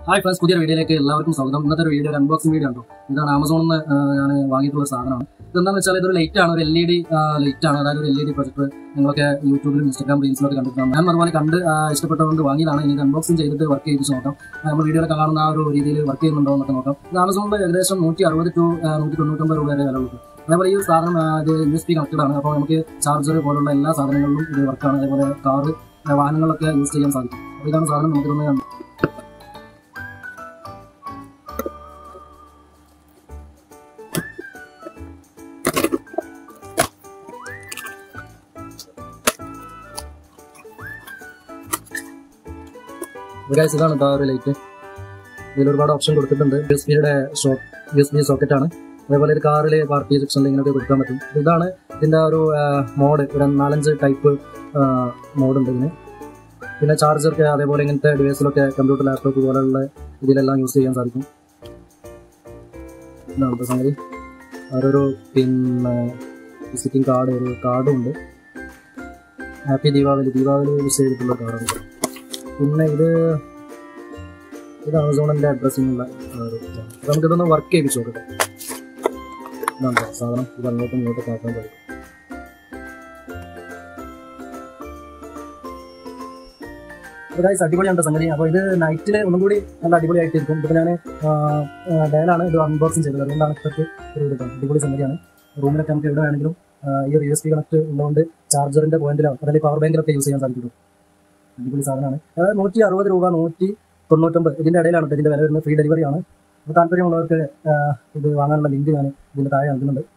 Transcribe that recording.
Hi friends പുതിയ വീഡിയോയിലേക്ക് എല്ലാവർക്കും സ്വാഗതം ഇന്നത്തെ ഒരു വീഡിയോ ഒരു അൺബോക്സിംഗ് വീഡിയോ ഉണ്ടോ ഇതാണ് ആമസോണിൽ നിന്ന് ഞാൻ വാങ്ങിയിട്ടുള്ള ഒരു സാധനമാണ് ഇതെന്താണെന്ന് വെച്ചാൽ ഇതൊരു ലൈറ്റ് ആണ് ഒരു എൽ ഇ ഡി ലൈറ്റ് ആണ് അതായത് ഒരു എൽ ഇ ഡി പ്രൊജക്ടർ നിങ്ങളൊക്കെ യൂട്യൂബിലും ഇൻസ്റ്റാഗ്രാം റീൽസിലൊക്കെ കണ്ടിട്ടാണ് ഞാൻ അതുപോലെ കണ്ട് ആ, ഇഷ്ടപ്പെട്ടതുകൊണ്ട് വാങ്ങിയതാണ് ഇനി ഇത് അൺബോക്സിംഗ് ചെയ്തിട്ട് വർക്ക് ചെയ്യിച്ച് നോക്കാം ആ, നമ്മൾ വീഡിയോയിലൊക്കെ കാണുന്ന ആ ഒരു രീതിയിൽ വർക്ക് ചെയ്യുന്നുണ്ടോ എന്നൊക്കെ നോക്കാം ഇത് ആമസോണിൽ ഏകദേശം നൂറ്റി അറുപത് ടു നൂറ്റി തൊണ്ണൂറ്റൊമ്പത് രൂപ വരെ വില ഉള്ളൂ അതേപോലെ ഈ ഒരു സാധനം ആ, ഇത് യു എസ് പി കണക്റ്റഡ് ആണ് അപ്പോൾ നമുക്ക് ചാർജർ പോലുള്ള എല്ലാ സാധനങ്ങളിലും ഇത് വർക്കാണ് അതേപോലെ കാറ് വാഹനങ്ങളൊക്കെ യൂസ് ചെയ്യാൻ സാധിക്കും അപ്പോൾ ഇതാണ് സാധനം നമുക്കിതൊന്ന് കണ്ട് ഗൈസ് ഇതാണ് ഇതാ ഒരു ലൈറ്റ് ഇതിൽ ഒരുപാട് ഓപ്ഷൻ കൊടുത്തിട്ടുണ്ട് യു എസ് ബിയുടെ യു എസ് ബി സോക്കറ്റ് ആണ് അതേപോലെ ഒരു കാറിൽ പാർട്ടി സെക്ഷനിൽ ഇങ്ങനെയൊക്കെ കൊടുക്കാൻ പറ്റും ഇതാണ് ഇതിന്റെ ആ ഒരു മോഡ് ഒരു നാലഞ്ച് ടൈപ്പ് മോഡ് ഉണ്ട് ഇതിന് പിന്നെ ചാർജർ അതേപോലെ ഇങ്ങനത്തെ ഡിവൈസിലൊക്കെ കമ്പ്യൂട്ടർ ലാപ്ടോപ്പ് പോലെയുള്ള ഇതിലെല്ലാം യൂസ് ചെയ്യാൻ സാധിക്കും ഇതാണ് ഇപ്പൊ സംഗതി ഓരോരോ പിന്നെ വിസിറ്റിംഗ് കാർഡ് ഒരു കാർഡും ഉണ്ട് ഹാപ്പി ദീപാവലി ദീപാവലി യൂസ് ചെയ്തിട്ടുള്ള കാർഡാണ് പിന്നെ ഇത് ഇത് ആമസോണിന്റെ അഡ്രസ്സിനുള്ള ഒരു ഇതാണ്. അപ്പൊ നമുക്കിതൊന്ന് വർക്ക് ചെയ്യിപ്പിച്ചു നോക്കട്ടെ ഇതാണ് സാധനം ഇത് അങ്ങോട്ടും ഇങ്ങോട്ടും ആക്കാൻ കഴിയും ഗൈസ് അടിപൊളിയാണ് സംഗതി അപ്പോൾ ഇത് നൈറ്റിൽ ഒന്നും കൂടി നല്ല അടിപൊളിയായിട്ടിരിക്കും ഇപ്പോൾ ഞാൻ ഡയലാണ് ഇത് അൺബോക്സിങ് ചെയ്തത് അതുകൊണ്ടാണ് ഇപ്പോഴത്തെ ഒരു ഇത് അടിപൊളി സംഗതിയാണ് റൂമിലൊക്കെ നമുക്ക് എവിടെ വേണമെങ്കിലും ആ, ഈ ഒരു യു എസ് പി കണക്ട് ഉള്ളതുകൊണ്ട് ചാർജറിന്റെ പോയിന്റിലോ അല്ലെങ്കിൽ പവർ ബാങ്കിലൊക്കെ യൂസ് ചെയ്യാൻ സാധിക്കും അടിപൊളി സാധനമാണ് അതായത് നൂറ്റി അറുപത് രൂപ നൂറ്റി തൊണ്ണൂറ്റൊമ്പത് ഇതിന്റെ ഇടയിലാണ് ട്ടോ ഇതിന്റെ വില വരുന്നത് ഫ്രീ ഡെലിവറി ആണ് അപ്പോൾ താല്പര്യമുള്ളവർക്ക് ആ, ഇത് വാങ്ങാനുള്ള ലിങ്ക് ഞാൻ ഇതിന്റെ താഴെ നൽകുന്നുണ്ട്